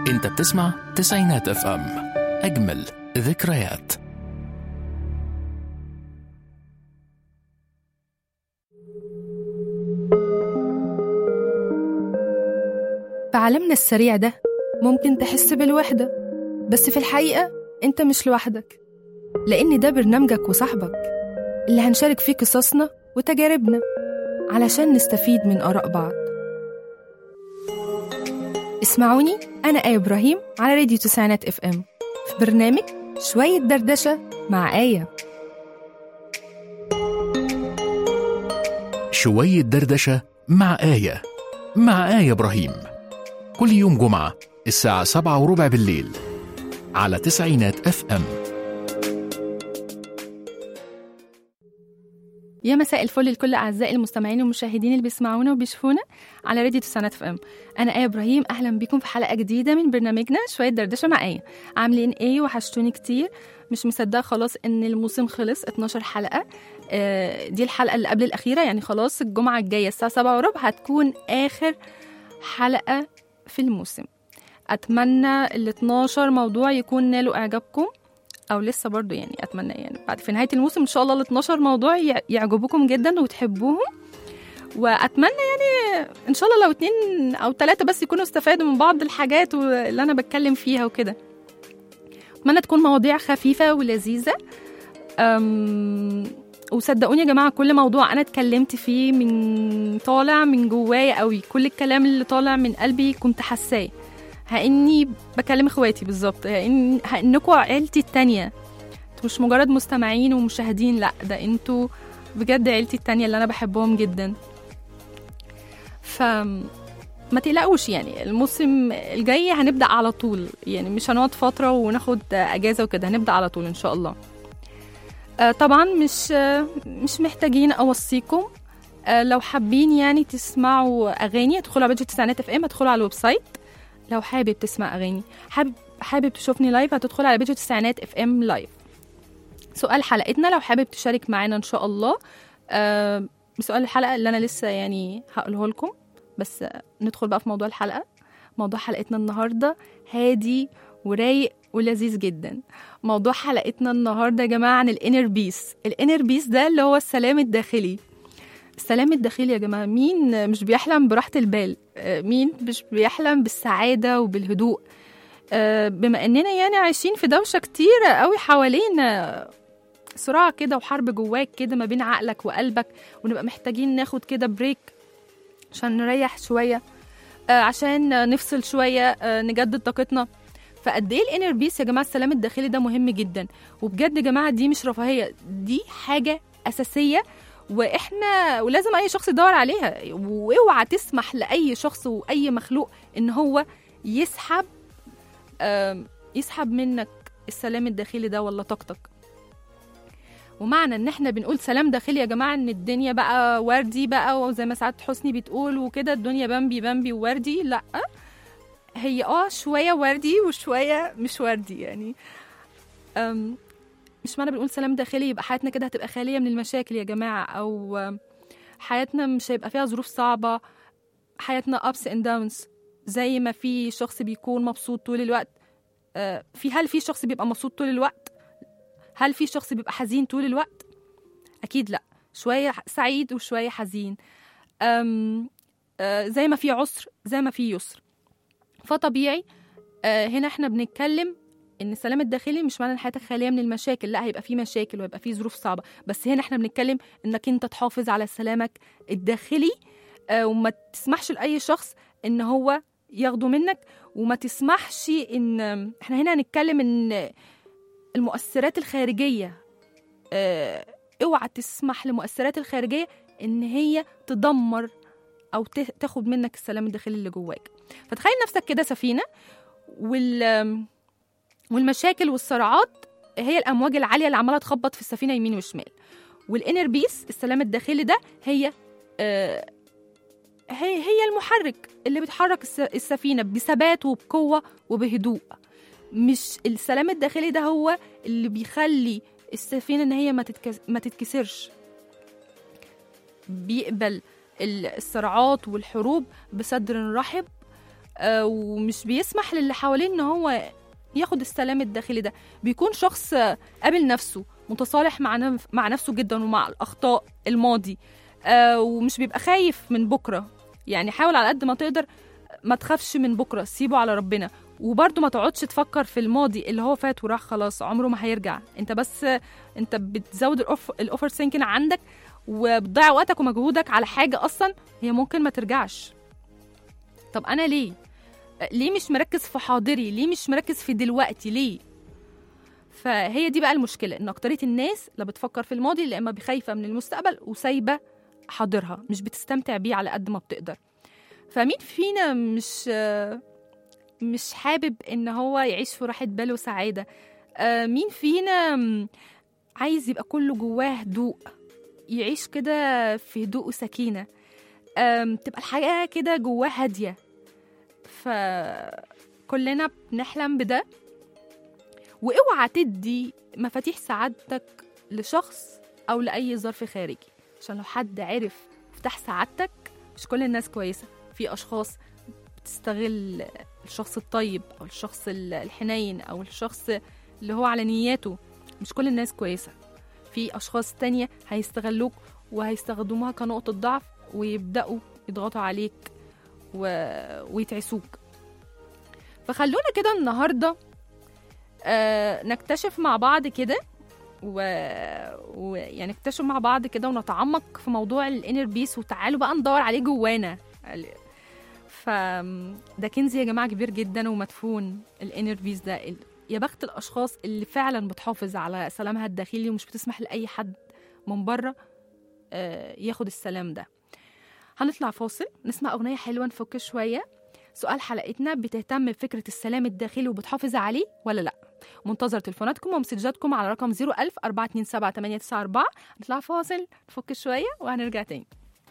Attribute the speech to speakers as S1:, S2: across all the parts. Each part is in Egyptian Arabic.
S1: انت بتسمع تسعينات اف ام اجمل ذكريات
S2: في عالمنا السريع ده ممكن تحس بالوحدة بس في الحقيقة أنت مش لوحدك لأن ده برنامجك وصاحبك اللي هنشارك فيه قصصنا وتجاربنا علشان نستفيد من آراء بعض اسمعوني أنا آية إبراهيم على راديو تسعينات اف ام في برنامج شوية دردشة مع آية
S1: شوية دردشة مع آية مع آية إبراهيم كل يوم جمعة الساعة سبعة وربع بالليل على تسعينات اف ام
S2: يا مساء الفل لكل اعزائي المستمعين والمشاهدين اللي بيسمعونا وبيشوفونا على راديو تسعينات اف ام انا ايه ابراهيم اهلا بكم في حلقه جديده من برنامجنا شويه دردشه مع ايه عاملين ايه وحشتوني كتير مش مصدقه خلاص ان الموسم خلص 12 حلقه آه، دي الحلقه اللي قبل الاخيره يعني خلاص الجمعه الجايه الساعه 7 وربع هتكون اخر حلقه في الموسم اتمنى ال 12 موضوع يكون نالوا اعجابكم او لسه برضو يعني اتمنى يعني بعد في نهايه الموسم ان شاء الله ال 12 موضوع يع- يعجبوكم جدا وتحبوهم واتمنى يعني ان شاء الله لو اتنين او تلاتة بس يكونوا استفادوا من بعض الحاجات اللي انا بتكلم فيها وكده اتمنى تكون مواضيع خفيفه ولذيذه أم وصدقوني يا جماعه كل موضوع انا اتكلمت فيه من طالع من جوايا قوي كل الكلام اللي طالع من قلبي كنت حاساه هاني بكلم اخواتي بالظبط هإن هانكوا عيلتي التانية انتوا مش مجرد مستمعين ومشاهدين لا ده انتوا بجد عيلتي التانية اللي انا بحبهم جدا ف ما تقلقوش يعني الموسم الجاي هنبدا على طول يعني مش هنقعد فتره وناخد اجازه وكده هنبدا على طول ان شاء الله آه، طبعا مش آه، مش محتاجين اوصيكم آه، لو حابين يعني تسمعوا اغاني ادخلوا على بيج تسعينات اف ام ادخلوا على الويب سايت لو حابب تسمع اغاني حابب حابب تشوفني لايف هتدخل على بيج تسعينات اف ام لايف سؤال حلقتنا لو حابب تشارك معانا ان شاء الله آه سؤال الحلقه اللي انا لسه يعني هقوله لكم بس آه، ندخل بقى في موضوع الحلقه موضوع حلقتنا النهارده هادي ورايق ولذيذ جدا موضوع حلقتنا النهارده يا جماعه عن الانر بيس الانر بيس ده اللي هو السلام الداخلي السلام الداخلي يا جماعه مين مش بيحلم براحه البال آه، مين مش بيحلم بالسعاده وبالهدوء آه، بما اننا يعني عايشين في دوشه كتيره قوي حوالينا صراع كده وحرب جواك كده ما بين عقلك وقلبك ونبقى محتاجين ناخد كده بريك عشان نريح شويه آه، عشان نفصل شويه آه، نجدد طاقتنا فقد ايه الانر بيس يا جماعه السلام الداخلي ده مهم جدا وبجد يا جماعه دي مش رفاهيه دي حاجه اساسيه واحنا ولازم اي شخص يدور عليها واوعى تسمح لاي شخص واي مخلوق ان هو يسحب آم، يسحب منك السلام الداخلي ده ولا طاقتك ومعنى ان احنا بنقول سلام داخلي يا جماعه ان الدنيا بقى وردي بقى وزي ما سعاد حسني بتقول وكده الدنيا بامبي بامبي ووردي لا هي اه شويه وردي وشويه مش وردي يعني أم مش معنى بنقول سلام داخلي يبقى حياتنا كده هتبقى خاليه من المشاكل يا جماعه او آم، حياتنا مش هيبقى فيها ظروف صعبه حياتنا ups and downs زي ما في شخص بيكون مبسوط طول الوقت آه، في هل في شخص بيبقى مبسوط طول الوقت هل في شخص بيبقى حزين طول الوقت اكيد لا شويه سعيد وشويه حزين أم آه، زي ما في عسر زي ما في يسر فطبيعي آه، هنا احنا بنتكلم ان السلام الداخلي مش معنى ان حياتك خاليه من المشاكل لا هيبقى في مشاكل وهيبقى في ظروف صعبه بس هنا احنا بنتكلم انك انت تحافظ على سلامك الداخلي آه، وما تسمحش لاي شخص ان هو ياخده منك وما تسمحش ان احنا هنا هنتكلم ان المؤثرات الخارجيه آه، اوعى تسمح للمؤثرات الخارجيه ان هي تدمر او ت- تاخد منك السلام الداخلي اللي جواك فتخيل نفسك كده سفينه وال والمشاكل والصراعات هي الامواج العاليه اللي عماله تخبط في السفينه يمين وشمال والانر بيس السلام الداخلي ده هي آه، هي هي المحرك اللي بتحرك الس- السفينه بثبات وبقوه وبهدوء مش السلام الداخلي ده هو اللي بيخلي السفينه ان هي ما تتكس... ما تتكسرش بيقبل ال- الصراعات والحروب بصدر رحب آه، ومش بيسمح للي حواليه ان هو ياخد السلام الداخلي ده بيكون شخص آه، قابل نفسه متصالح مع نف- مع نفسه جدا ومع الاخطاء الماضي آه، ومش بيبقى خايف من بكره يعني حاول على قد ما تقدر ما تخافش من بكره سيبه على ربنا وبرضه ما تقعدش تفكر في الماضي اللي هو فات وراح خلاص عمره ما هيرجع انت بس انت بتزود الأوف- الاوفر سينكين عندك وبتضيع وقتك ومجهودك على حاجه اصلا هي ممكن ما ترجعش طب انا ليه ليه مش مركز في حاضري ليه مش مركز في دلوقتي ليه فهي دي بقى المشكله ان اكتريه الناس لا بتفكر في الماضي لا اما خايفه من المستقبل وسايبه حاضرها مش بتستمتع بيه على قد ما بتقدر فمين فينا مش مش حابب ان هو يعيش في راحه بال وسعاده آه، مين فينا م، عايز يبقى كله جواه هدوء يعيش كده في هدوء وسكينه آم، تبقى الحياه كده جواه هاديه فكلنا بنحلم بده واوعى تدي مفاتيح سعادتك لشخص او لاي ظرف خارجي عشان لو حد عرف مفتاح سعادتك مش كل الناس كويسه في اشخاص بتستغل الشخص الطيب او الشخص ال- الحنين او الشخص اللي هو على نياته مش كل الناس كويسه في اشخاص تانية هيستغلوك وهيستخدموها كنقطه ضعف ويبداوا يضغطوا عليك و... ويتعسوك فخلونا كده النهارده آه نكتشف مع بعض كده و... و... يعني نكتشف مع بعض كده ونتعمق في موضوع الانر بيس وتعالوا بقى ندور عليه جوانا ال- ف ده كنز يا جماعه كبير جدا ومدفون الانر بيس ده ال... يا بخت الاشخاص اللي فعلا بتحافظ على سلامها الداخلي ومش بتسمح لاي حد من بره آه، ياخد السلام ده هنطلع فاصل نسمع أغنية حلوة نفك شوية سؤال حلقتنا بتهتم بفكرة السلام الداخلي وبتحافظ عليه ولا لأ منتظر تليفوناتكم ومسجاتكم على رقم 01000 427 894 نطلع فاصل نفك شوية وهنرجع تاني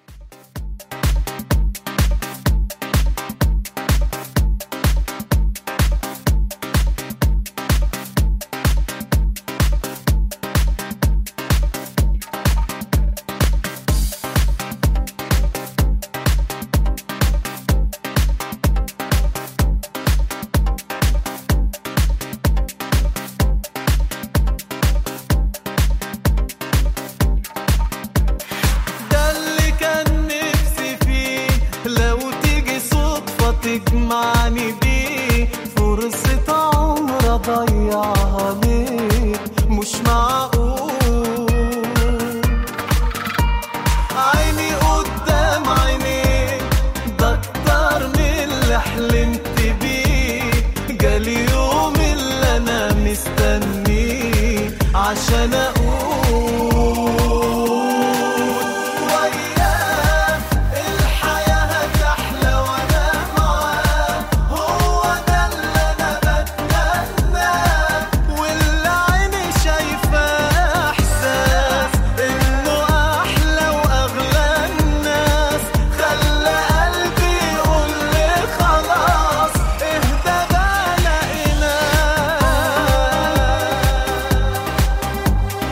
S3: ده اللي كان نفسي فيه لو تيجي صدفة تجمعني بيه فرصة عمر أضيعها ليه مش معقول عيني قدام عينيك ده أكتر من اللي حلمت بيه جالي يوم اللي أنا مستنيه عشان أقول وياه الحياة هتحلى وأنا معاه هو ده اللي أنا بتمناه واللي عيني شايفاه إحساس إنه أحلى وأغلى الناس خلى قلبي يقول لي خلاص اهدى بقى لقيناه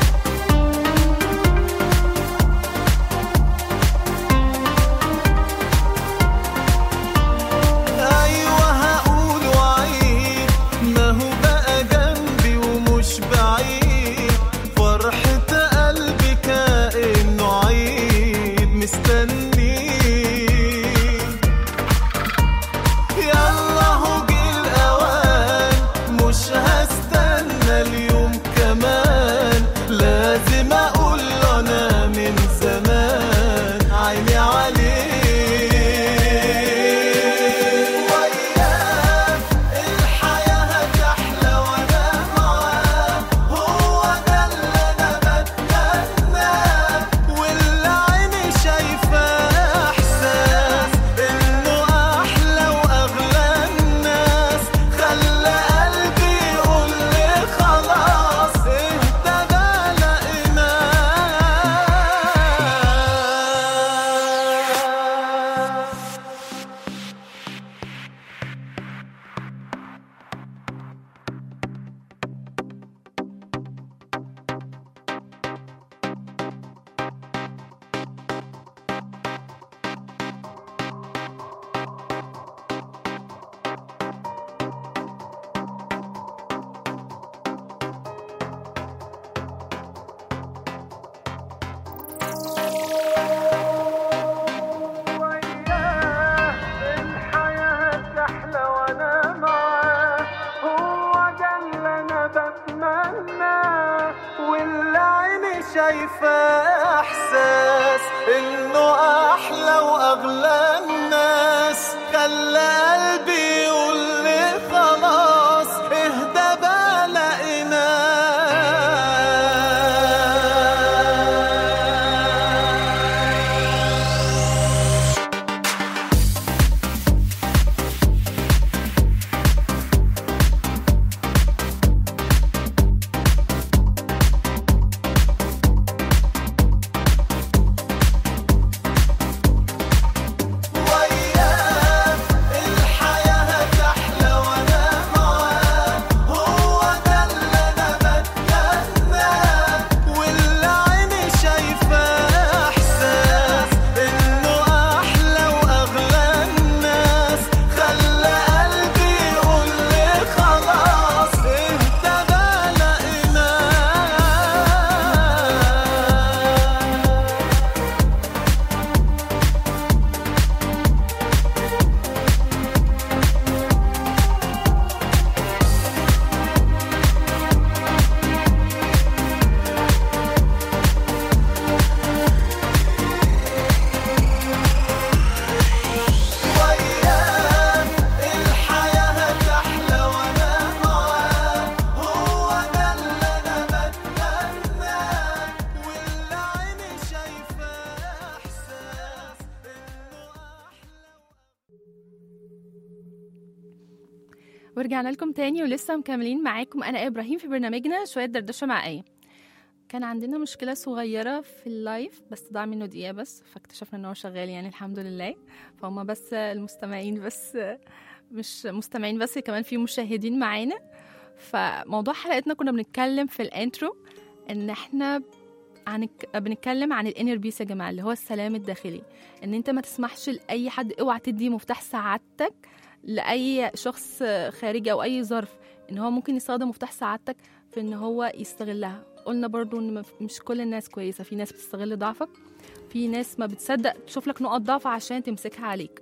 S2: ورجعنا لكم تاني ولسه مكملين معاكم انا آية ابراهيم في برنامجنا شويه دردشه مع ايه كان عندنا مشكله صغيره في اللايف بس ضاع منه دقيقه بس فاكتشفنا ان هو شغال يعني الحمد لله فهم بس المستمعين بس مش مستمعين بس كمان في مشاهدين معانا فموضوع حلقتنا كنا بنتكلم في الانترو ان احنا عنك... بنتكلم عن الانر بيس يا جماعه اللي هو السلام الداخلي ان انت ما تسمحش لاي حد اوعى تدي مفتاح سعادتك لاي شخص خارجي او اي ظرف ان هو ممكن يستخدم مفتاح سعادتك في ان هو يستغلها قلنا برضو ان مف- مش كل الناس كويسه في ناس بتستغل ضعفك في ناس ما بتصدق تشوف لك نقط ضعف عشان تمسكها عليك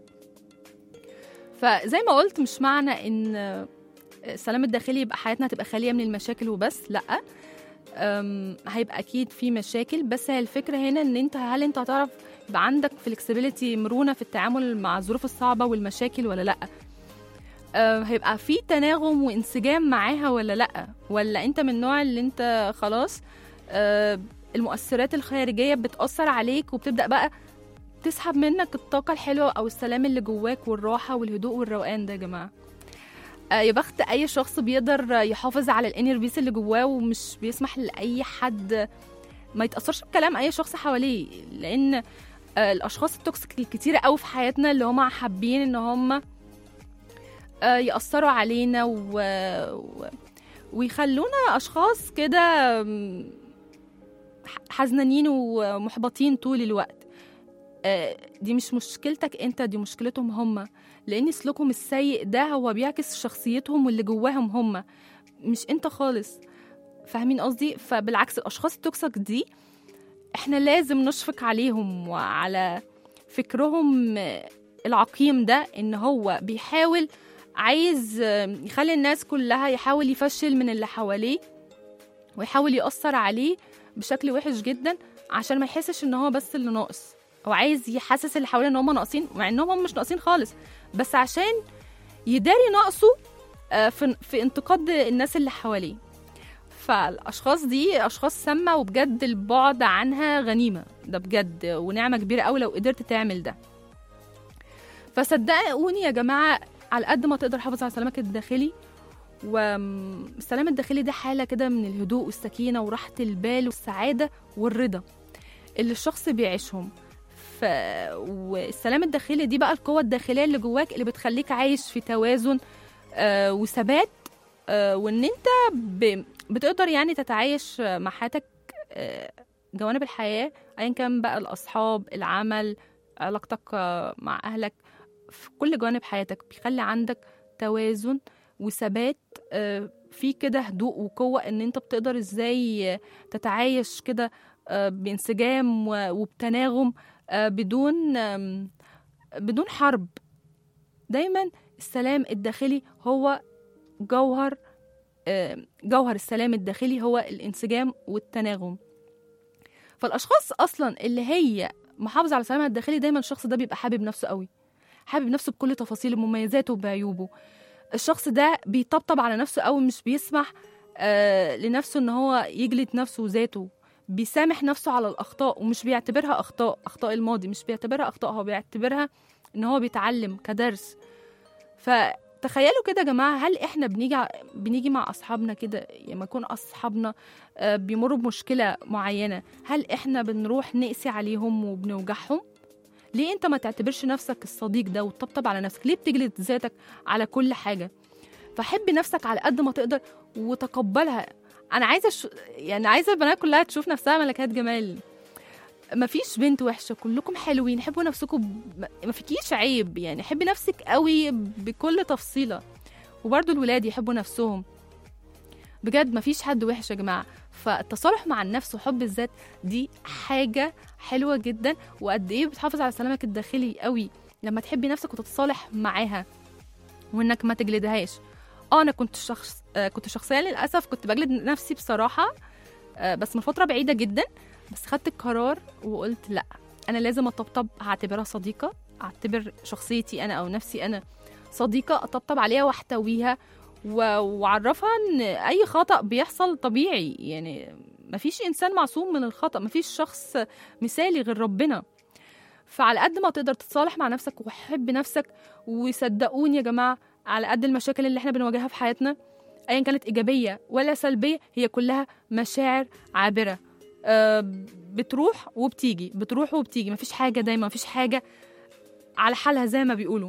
S2: فزي ما قلت مش معنى ان السلام الداخلي يبقى حياتنا تبقى خاليه من المشاكل وبس لا أم، هيبقى اكيد في مشاكل بس هي الفكره هنا ان انت هل انت هتعرف يبقى عندك فلكسبيليتي مرونه في التعامل مع الظروف الصعبه والمشاكل ولا لا أه، هيبقى في تناغم وانسجام معاها ولا لا ولا انت من النوع اللي انت خلاص أه، المؤثرات الخارجيه بتاثر عليك وبتبدا بقى تسحب منك الطاقه الحلوه او السلام اللي جواك والراحه والهدوء والروقان ده يا جماعه آه، يا بخت اي شخص بيقدر يحافظ على الانر بيس اللي جواه ومش بيسمح لاي حد ما يتاثرش بكلام اي شخص حواليه لان آه، الاشخاص التوكسيك الكتيره قوي في حياتنا اللي هم حابين ان هم آه، ياثروا علينا و... و... ويخلونا اشخاص كده م، ح- حزنانين ومحبطين طول الوقت آه، دي مش مشكلتك انت دي مشكلتهم هم لان سلوكهم السيء ده هو بيعكس شخصيتهم واللي جواهم هم مش انت خالص فاهمين قصدي فبالعكس الاشخاص التوكسيك دي احنا لازم نشفق عليهم وعلى فكرهم آه، العقيم ده ان هو بيحاول عايز آه، يخلي الناس كلها يحاول يفشل من اللي حواليه ويحاول يأثر عليه بشكل وحش جدا عشان ما يحسش ان هو بس اللي ناقص هو عايز يحسس اللي حواليه ان هم ناقصين مع انهم هم مش ناقصين خالص بس عشان يداري نقصه آه، في في انتقاد الناس اللي حواليه فالاشخاص دي اشخاص سامه وبجد البعد عنها غنيمه ده بجد ونعمه كبيره قوي لو قدرت تعمل ده فصدقوني يا جماعه على قد ما تقدر حافظ على سلامك الداخلي والسلام الداخلي ده حاله كده من الهدوء والسكينه وراحه البال والسعاده والرضا اللي الشخص بيعيشهم ف... والسلام الداخلي دي بقى القوة الداخلية اللي جواك اللي بتخليك عايش في توازن آه وثبات آه وان انت ب... بتقدر يعني تتعايش آه، مع حياتك آه جوانب الحياة ايا كان بقى الاصحاب العمل علاقتك آه مع اهلك في كل جوانب حياتك بيخلي عندك توازن وثبات آه في كده هدوء وقوة ان انت بتقدر ازاي تتعايش كده آه، بانسجام و- وبتناغم آه، بدون آم، بدون حرب دايما السلام الداخلي هو جوهر آم، جوهر السلام الداخلي هو الانسجام والتناغم فالاشخاص اصلا اللي هي محافظه على سلامها الداخلي دايما الشخص ده بيبقى حابب نفسه قوي حابب نفسه بكل تفاصيله بمميزاته وبعيوبه الشخص ده بيطبطب على نفسه قوي مش بيسمح آه لنفسه ان هو يجلد نفسه وذاته بيسامح نفسه على الاخطاء ومش بيعتبرها اخطاء اخطاء الماضي مش بيعتبرها اخطاء هو بيعتبرها ان هو بيتعلم كدرس فتخيلوا كده يا جماعه هل احنا بنيجي ع- بنيجي مع اصحابنا كده لما يكون اصحابنا آه، بيمروا بمشكله معينه هل احنا بنروح نقسي عليهم وبنوجعهم ليه انت ما تعتبرش نفسك الصديق ده وتطبطب على نفسك ليه بتجلد ذاتك على كل حاجه فحب نفسك على قد ما تقدر وتقبلها انا عايزه ش... يعني عايزه البنات كلها تشوف نفسها ملكات جمال مفيش بنت وحشه كلكم حلوين حبوا نفسكم ب... ما فيكيش عيب يعني حبي نفسك قوي بكل تفصيله وبرضه الولاد يحبوا نفسهم بجد مفيش حد وحش يا جماعه فالتصالح مع النفس وحب الذات دي حاجه حلوه جدا وقد ايه بتحافظ على سلامك الداخلي قوي لما تحبي نفسك وتتصالح معاها وانك ما تجلدهاش اه انا كنت شخص آه كنت شخصيا للاسف كنت بجلد نفسي بصراحه آه بس من فتره بعيده جدا بس خدت القرار وقلت لا انا لازم اطبطب هعتبرها صديقه اعتبر شخصيتي انا او نفسي انا صديقه اطبطب عليها واحتويها و- واعرفها ان اي خطا بيحصل طبيعي يعني مفيش انسان معصوم من الخطا مفيش شخص مثالي غير ربنا فعلى قد ما تقدر تتصالح مع نفسك وحب نفسك وصدقوني يا جماعه على قد المشاكل اللي احنا بنواجهها في حياتنا ايا كانت ايجابيه ولا سلبيه هي كلها مشاعر عابره آه، بتروح وبتيجي بتروح وبتيجي مفيش حاجه دايما مفيش حاجه على حالها زي ما بيقولوا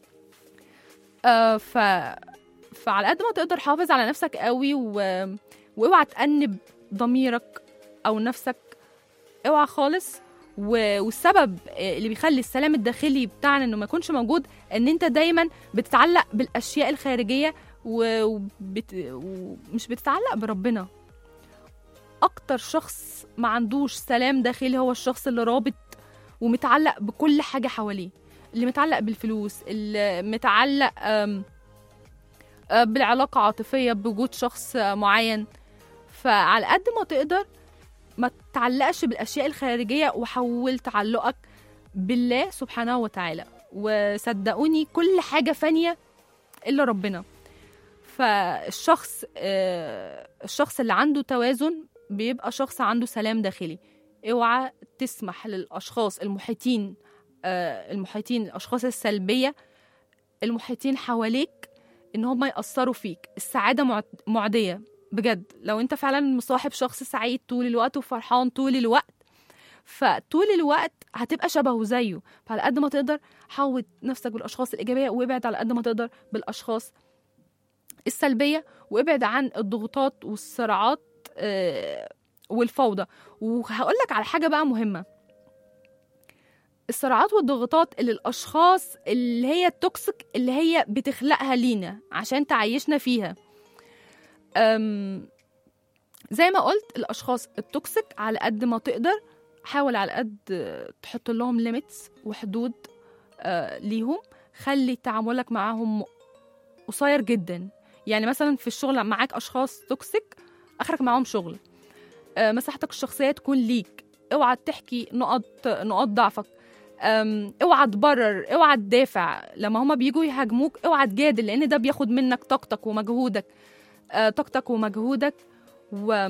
S2: آه، ف فعلى قد ما تقدر حافظ على نفسك قوي و... واوعى تأنب ضميرك او نفسك اوعى خالص و... والسبب اللي بيخلي السلام الداخلي بتاعنا انه ما يكونش موجود ان انت دايما بتتعلق بالاشياء الخارجيه و... وبت... ومش بتتعلق بربنا اكتر شخص ما عندوش سلام داخلي هو الشخص اللي رابط ومتعلق بكل حاجه حواليه اللي متعلق بالفلوس اللي متعلق أم... أه، بالعلاقه عاطفيه بوجود شخص أه، معين فعلى قد ما تقدر ما تتعلقش بالاشياء الخارجيه وحول تعلقك بالله سبحانه وتعالى وصدقوني كل حاجه فانيه الا ربنا فالشخص آه، الشخص اللي عنده توازن بيبقى شخص عنده سلام داخلي اوعى تسمح للاشخاص المحيطين آه، المحيطين الاشخاص السلبيه المحيطين حواليك ان هم ياثروا فيك السعاده معد- معديه بجد لو انت فعلا مصاحب شخص سعيد طول الوقت وفرحان طول الوقت فطول الوقت هتبقى شبهه زيه فعلى قد ما تقدر حوط نفسك بالاشخاص الايجابيه وابعد على قد ما تقدر بالاشخاص السلبيه وابعد عن الضغوطات والصراعات آه، والفوضى وهقول لك على حاجه بقى مهمه الصراعات والضغوطات اللي الاشخاص اللي هي التوكسيك اللي هي بتخلقها لينا عشان تعيشنا فيها أم زي ما قلت الاشخاص التوكسيك على قد ما تقدر حاول على قد تحط لهم ليميتس وحدود آه، ليهم خلي تعاملك معاهم قصير جدا يعني مثلا في الشغل معاك اشخاص توكسيك اخرك معاهم شغل آه، مساحتك الشخصيه تكون ليك اوعى تحكي نقط نقاط ضعفك أم، اوعى تبرر اوعى تدافع لما هما بيجوا يهاجموك اوعى تجادل لان ده بياخد منك طاقتك ومجهودك آه، طاقتك ومجهودك و...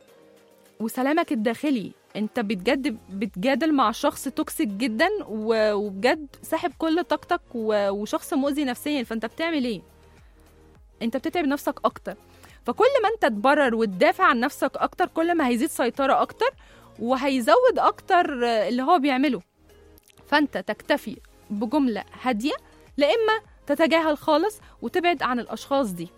S2: وسلامك الداخلي انت بتجد بتجادل مع شخص توكسيك جدا و... وبجد ساحب كل طاقتك و... وشخص مؤذي نفسيا فانت بتعمل ايه انت بتتعب نفسك اكتر فكل ما انت تبرر وتدافع عن نفسك اكتر كل ما هيزيد سيطرة اكتر وهيزود اكتر آه، اللي هو بيعمله فانت تكتفي بجملة هادية لا اما تتجاهل خالص وتبعد عن الاشخاص دي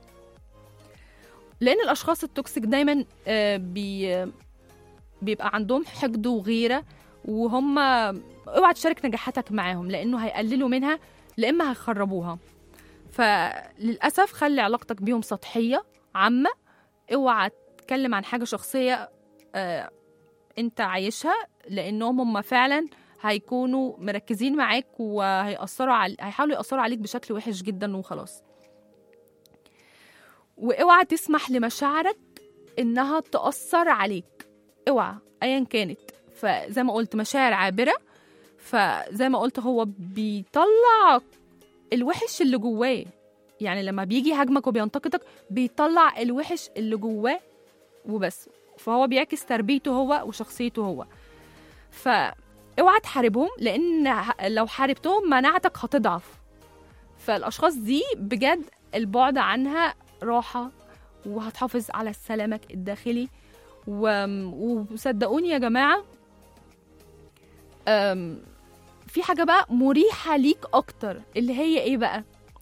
S2: لان الاشخاص التوكسيك دايما آه، بي بيبقى عندهم حقد وغيره وهم اوعى تشارك نجاحاتك معاهم لانه هيقللوا منها لا اما هيخربوها فللاسف خلي علاقتك بيهم سطحيه عامه اوعى تتكلم عن حاجه شخصيه آه، انت عايشها لانهم هم فعلا هيكونوا مركزين معاك وهيأثروا على هيحاولوا يأثروا عليك بشكل وحش جدا وخلاص واوعى تسمح لمشاعرك انها تأثر عليك اوعى ايا كانت فزي ما قلت مشاعر عابرة فزي ما قلت هو بيطلع الوحش اللي جواه يعني لما بيجي يهاجمك وبينتقدك بيطلع الوحش اللي جواه وبس فهو بيعكس تربيته هو وشخصيته هو فاوعى تحاربهم لان ه- لو حاربتهم مناعتك هتضعف فالاشخاص دي بجد البعد عنها راحه وهتحافظ على سلامك الداخلي و... وصدقوني يا جماعه أم... في حاجه بقى مريحه ليك اكتر اللي هي ايه بقى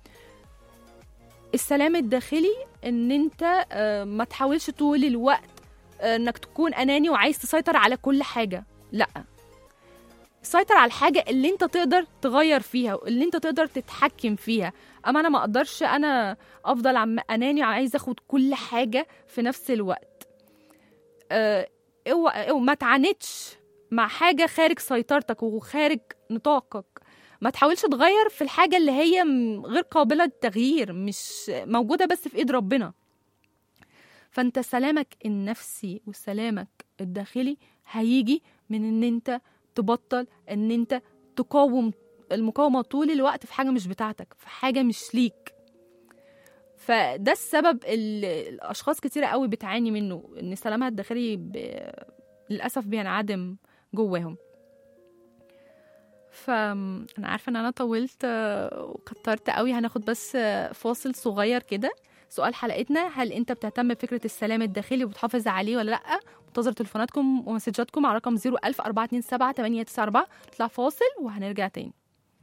S2: السلام الداخلي ان انت آه، ما تحاولش طول الوقت آه، انك تكون اناني وعايز تسيطر على كل حاجه لا سيطر على الحاجه اللي انت تقدر تغير فيها اللي انت تقدر تتحكم فيها اما انا ما اقدرش انا افضل عم اناني عايز اخد كل حاجه في نفس الوقت آه، اوعى أو ما تعاندش مع حاجه خارج سيطرتك وخارج نطاقك ما تحاولش تغير في الحاجه اللي هي م- غير قابله للتغيير مش موجوده بس في ايد ربنا فانت سلامك النفسي وسلامك الداخلي هيجي من ان انت تبطل ان انت تقاوم المقاومه طول الوقت في حاجه مش بتاعتك في حاجه مش ليك فده السبب اللي الاشخاص كتيره قوي بتعاني منه ان سلامها الداخلي ب... للاسف بينعدم جواهم فانا عارفه ان انا طولت آه، وكترت قوي هناخد بس آه، فاصل صغير كده سؤال حلقتنا هل انت بتهتم بفكره السلام الداخلي وبتحافظ عليه ولا لا منتظر تليفوناتكم ومسجاتكم على رقم 01000 427 894 نطلع فاصل وهنرجع تاني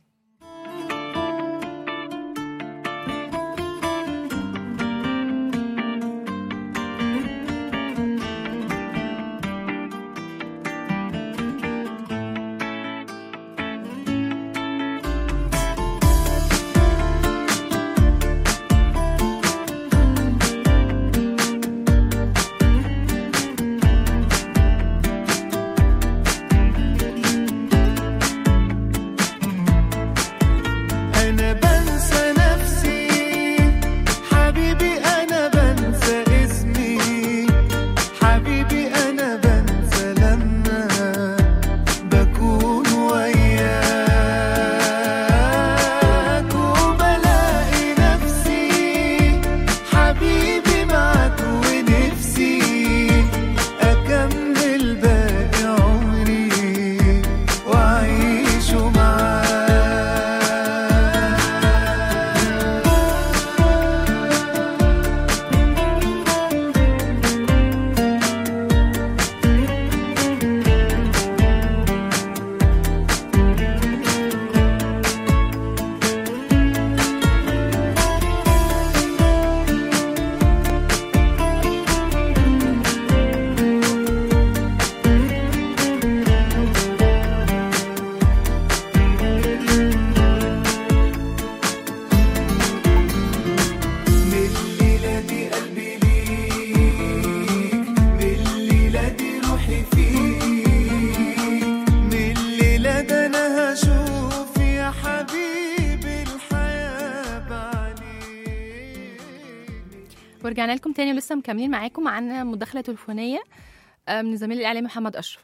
S3: أنا بنسى نفسي حبيبي أنا بنسى اسمي حبيبي أنا بنسى لما بكون وياك وبلاقي نفسي حبيبي معاك ونفسي أكمل باقي عمري وأعيشه معاك من الليلة دي قلبي ليك من الليلة دي روحي فيك من الليلة ده أنا هشوف يا حبيبي الحياة بعينيك
S2: ورجعنا لكم تاني ولسه مكملين معاكم معانا مداخله تليفونيه آه، من زميلي الاعلامي محمد اشرف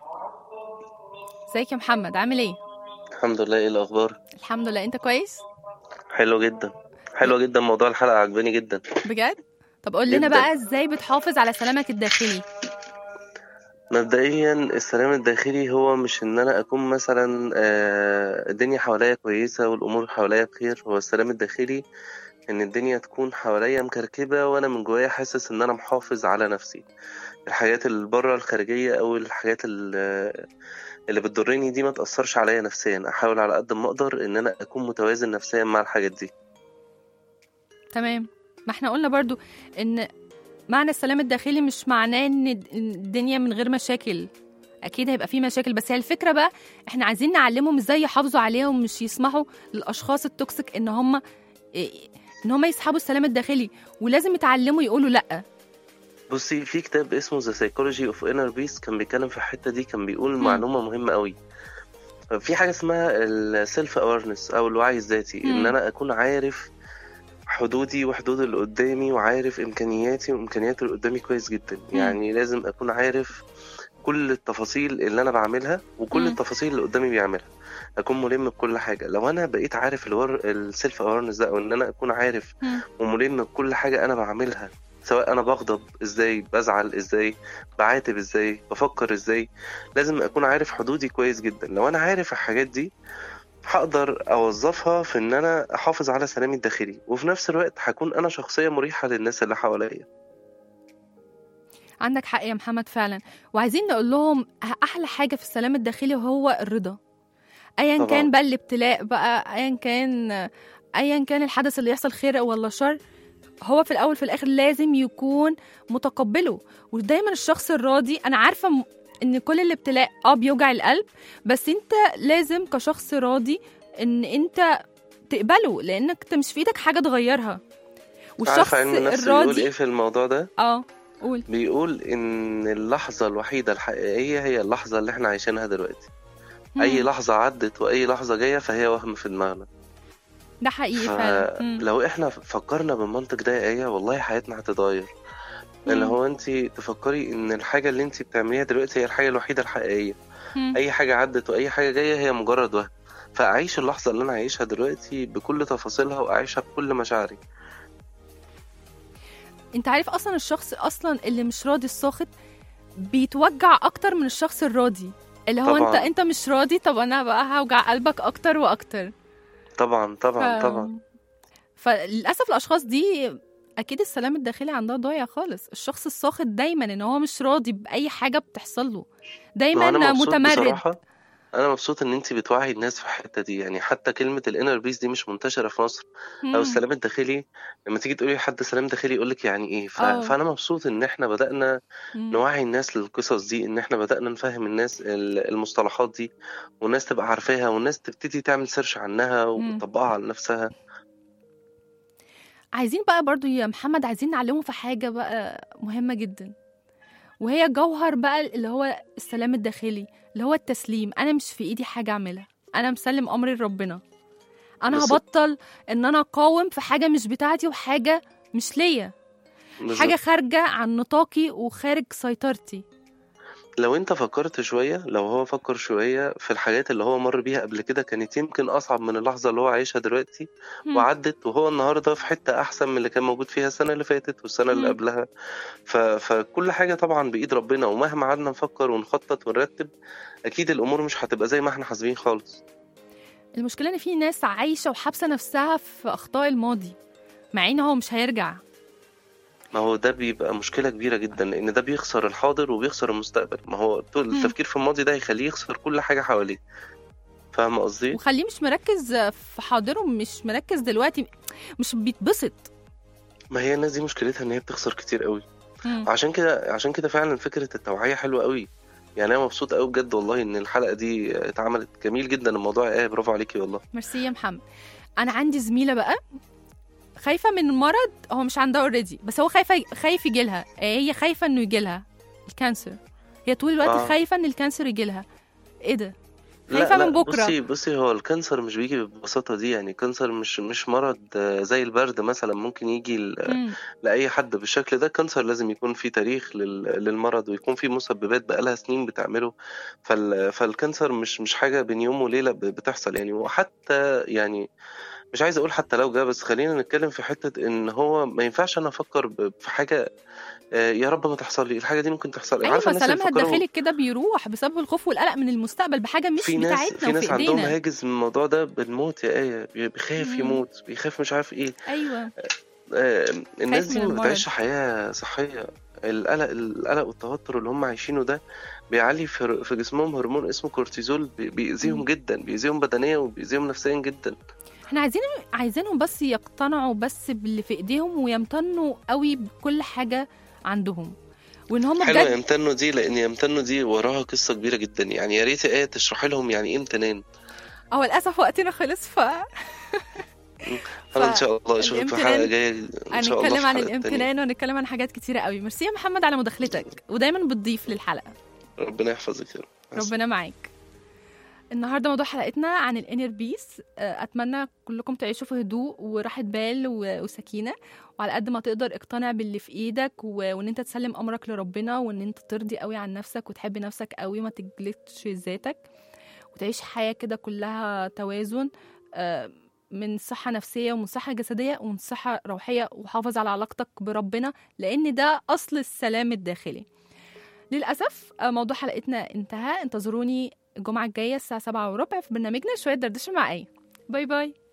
S2: ازيك يا محمد عامل ايه
S4: الحمد لله ايه الاخبار
S2: الحمد لله انت كويس
S4: حلو جدا حلو جدا موضوع الحلقه عجباني جدا
S2: بجد طب قول لنا
S4: جداً.
S2: بقى ازاي بتحافظ على سلامك الداخلي
S4: مبدئيا السلام الداخلي هو مش ان انا اكون مثلا آه، الدنيا حواليا كويسه والامور حواليا بخير هو السلام الداخلي ان الدنيا تكون حواليا مكركبه وانا من جوايا حاسس ان انا محافظ على نفسي الحاجات اللي بره الخارجيه او الحاجات اللي اللي بتضرني دي ما تاثرش عليا نفسيا احاول على قد ما اقدر ان انا اكون متوازن نفسيا مع الحاجات دي
S2: تمام ما احنا قلنا برضو ان معنى السلام الداخلي مش معناه ان الد- إن الدنيا من غير مشاكل اكيد هيبقى في مشاكل بس هي الفكره بقى احنا عايزين نعلمهم ازاي يحافظوا عليها ومش يسمحوا للاشخاص التوكسيك ان هم ان هم يسحبوا السلام الداخلي ولازم يتعلموا يقولوا لا
S4: بصي في كتاب اسمه The Psychology of Inner Peace كان بيتكلم في الحتة دي كان بيقول
S2: مم.
S4: معلومة مهمة قوي في حاجة اسمها السيلف awareness أو الوعي الذاتي
S2: مم.
S4: إن أنا أكون عارف حدودي وحدود اللي قدامي وعارف إمكانياتي وإمكانيات اللي قدامي كويس جدا
S2: مم.
S4: يعني لازم أكون عارف كل التفاصيل اللي أنا بعملها وكل
S2: مم.
S4: التفاصيل اللي قدامي بيعملها أكون ملم بكل حاجة لو أنا بقيت عارف الور... السيلف awareness ده أو إن أنا أكون عارف
S2: مم.
S4: وملم بكل حاجة أنا بعملها سواء أنا بغضب إزاي بزعل إزاي بعاتب إزاي بفكر إزاي لازم أكون عارف حدودي كويس جدا لو أنا عارف الحاجات دي هقدر أوظفها في إن أنا أحافظ على سلامي الداخلي وفي نفس الوقت هكون أنا شخصية مريحة للناس اللي حواليا
S2: عندك حق يا محمد فعلا وعايزين نقول لهم احلى حاجه في السلام الداخلي هو الرضا ايا
S4: طبعاً.
S2: كان بقى الابتلاء بقى ايا كان ايا كان الحدث اللي يحصل خير ولا شر هو في الاول في الاخر لازم يكون متقبله ودايما الشخص الراضي انا عارفه م- ان كل الابتلاء اه بيوجع القلب بس انت لازم كشخص راضي ان انت تقبله لانك انت مش في ايدك حاجه تغيرها والشخص
S4: عارفة علم النفس بيقول
S2: الراضي
S4: إيه في الموضوع ده
S2: اه قول
S4: بيقول إن اللحظة الوحيدة الحقيقية هي اللحظة اللي إحنا عايشينها دلوقتي أي
S2: مم.
S4: لحظة عدت وأي لحظة جاية فهي وهم في دماغنا
S2: ده حقيقي فعلا مم.
S4: فلو احنا فكرنا بالمنطق ده يا ايه والله حياتنا هتتغير اللي
S2: مم.
S4: هو انت تفكري ان الحاجه اللي انت بتعمليها دلوقتي هي الحاجه الوحيده الحقيقيه
S2: مم.
S4: اي حاجه عدت واي حاجه جايه هي مجرد وهم فاعيش اللحظه اللي انا عايشها دلوقتي بكل تفاصيلها واعيشها بكل مشاعري
S2: انت عارف اصلا الشخص اصلا اللي مش راضي الساخط بيتوجع اكتر من الشخص الراضي اللي هو انت
S4: طبعاً.
S2: انت مش راضي طب انا بقى هوجع قلبك اكتر واكتر
S4: طبعا طبعا
S2: ف...
S4: طبعا
S2: فللاسف الاشخاص دي اكيد السلام الداخلي عندها ضايع خالص الشخص الساخط دايما ان هو مش راضي باي حاجه بتحصل له
S4: ما
S2: دايما
S4: انا مبسوط
S2: متمرد
S4: بصراحه انا مبسوط ان انت بتوعي الناس في الحته دي يعني حتى كلمه الانر بيس دي مش منتشره في مصر او
S2: مم.
S4: السلام الداخلي لما تيجي تقولي لحد سلام داخلي يقول لك يعني ايه ف...
S2: اه.
S4: فانا مبسوط ان احنا بدانا
S2: مم.
S4: نوعي الناس للقصص دي ان احنا بدانا نفهم الناس ال- المصطلحات دي والناس تبقى عارفاها والناس تبتدي تعمل سيرش عنها
S2: مم.
S4: وتطبقها على نفسها
S2: عايزين بقى برضو يا محمد عايزين نعلمه في حاجة بقى مهمة جدا وهي جوهر بقى اللي هو السلام الداخلي اللي هو التسليم أنا مش في إيدي حاجة أعملها أنا مسلم أمري لربنا أنا
S4: بالظبط.
S2: هبطل إن أنا أقاوم في حاجة مش بتاعتي وحاجة مش ليا
S4: بالظبط.
S2: حاجة خارجة عن نطاقي وخارج سيطرتي
S4: لو انت فكرت شوية لو هو فكر شوية في الحاجات اللي هو مر بيها قبل كده كانت يمكن أصعب من اللحظة اللي هو عايشها دلوقتي
S2: مم.
S4: وعدت وهو النهاردة في حتة أحسن من اللي كان موجود فيها السنة اللي فاتت والسنة اللي
S2: مم.
S4: قبلها ف... فكل حاجة طبعا بإيد ربنا ومهما قعدنا نفكر ونخطط ونرتب أكيد الأمور مش هتبقى زي ما احنا حاسبين خالص
S2: المشكلة إن في ناس عايشة وحابسة نفسها في أخطاء الماضي مع إن هو مش هيرجع
S4: ما هو ده بيبقى مشكلة كبيرة جدا لأن ده بيخسر الحاضر وبيخسر المستقبل ما هو طول
S2: مم.
S4: التفكير في الماضي ده هيخليه يخسر كل حاجة حواليه فاهم قصدي؟
S2: وخليه مش مركز في حاضره مش مركز دلوقتي مش بيتبسط
S4: ما هي الناس دي مشكلتها إن هي بتخسر كتير قوي
S2: مم.
S4: عشان كده عشان كده فعلا فكرة التوعية حلوة قوي يعني أنا مبسوط قوي بجد والله إن الحلقة دي اتعملت جميل جدا الموضوع إيه برافو عليكي والله
S2: ميرسي يا محمد انا عندي زميله بقى خايفه من مرض هو مش عندها اوريدي بس هو خايفه خايف يجيلها هي خايفه انه يجيلها الكانسر هي طول الوقت
S4: آه.
S2: خايفه ان الكانسر يجيلها ايه ده
S4: لا
S2: خايفة
S4: لا
S2: من بكرة.
S4: بصي بصي هو الكانسر مش بيجي بالبساطة دي يعني الكانسر مش مش مرض آه، زي البرد مثلا ممكن يجي ل-
S2: مم.
S4: لأي حد بالشكل ده الكانسر لازم يكون في تاريخ لل- للمرض ويكون في مسببات بقالها سنين بتعمله فال فالكانسر مش مش حاجة بين يوم وليلة ب- بتحصل يعني وحتى يعني مش عايز اقول حتى لو جه بس خلينا نتكلم في حتة ان هو ما ينفعش انا افكر ب- في حاجة آه، يا رب ما تحصل لي الحاجة دي ممكن تحصل لي
S2: ايوه
S4: عارفة الناس اللي
S2: سلامها
S4: بيفكروا
S2: الداخلي كده بيروح بسبب الخوف والقلق من المستقبل بحاجه مش
S4: في ناس
S2: بتاعتنا
S4: في ناس
S2: وفي
S4: عندهم
S2: ايدينا
S4: هاجس من الموضوع ده بالموت يا آية بي- بيخاف
S2: مم.
S4: يموت بيخاف مش عارف ايه
S2: ايوه
S4: آه، الناس
S2: من
S4: دي ما
S2: المرض.
S4: بتعيش حياة صحية القلق القلق والتوتر اللي هم عايشينه ده بيعلي في في جسمهم هرمون اسمه كورتيزول بي- بيأذيهم
S2: مم.
S4: جدا بيأذيهم بدنيا وبيأذيهم نفسيا جدا
S2: احنا عايزين عايزينهم بس يقتنعوا بس باللي في ايديهم ويمتنوا قوي بكل حاجه عندهم وان هم
S4: حلوة
S2: بجد
S4: يمتنوا دي لأن يمتنوا دي وراها قصة كبيرة جدا يعني يا ريت آية تشرح لهم يعني إيه امتنان
S2: هو للاسف وقتنا خلص ف
S4: أنا إن شاء الله أشوفك في
S2: الامتنان-
S4: حلقة جاية إن شاء الله
S2: هنتكلم
S4: في
S2: عن
S4: حلقة تانية
S2: الامتنان وهنتكلم عن حاجات كتيره قوي ميرسي يا محمد على مداخلتك ودايما بتضيف للحلقه
S4: ربنا يحفظك يا رب
S2: ربنا معاك النهارده موضوع حلقتنا عن الانر بيس اتمنى كلكم تعيشوا في هدوء وراحه بال و- وسكينه وعلى قد ما تقدر اقتنع باللي في ايدك و- وان انت تسلم امرك لربنا وان انت ترضي قوي عن نفسك وتحب نفسك قوي ما تجلدش ذاتك وتعيش حياه كده كلها توازن آه، من صحة نفسية ومن صحة جسدية ومن صحة روحية وحافظ على علاقتك بربنا لأن ده أصل السلام الداخلي للأسف آه، موضوع حلقتنا انتهى انتظروني الجمعة الجاية الساعة سبعة وربع في برنامجنا شوية دردشة مع أي باي باي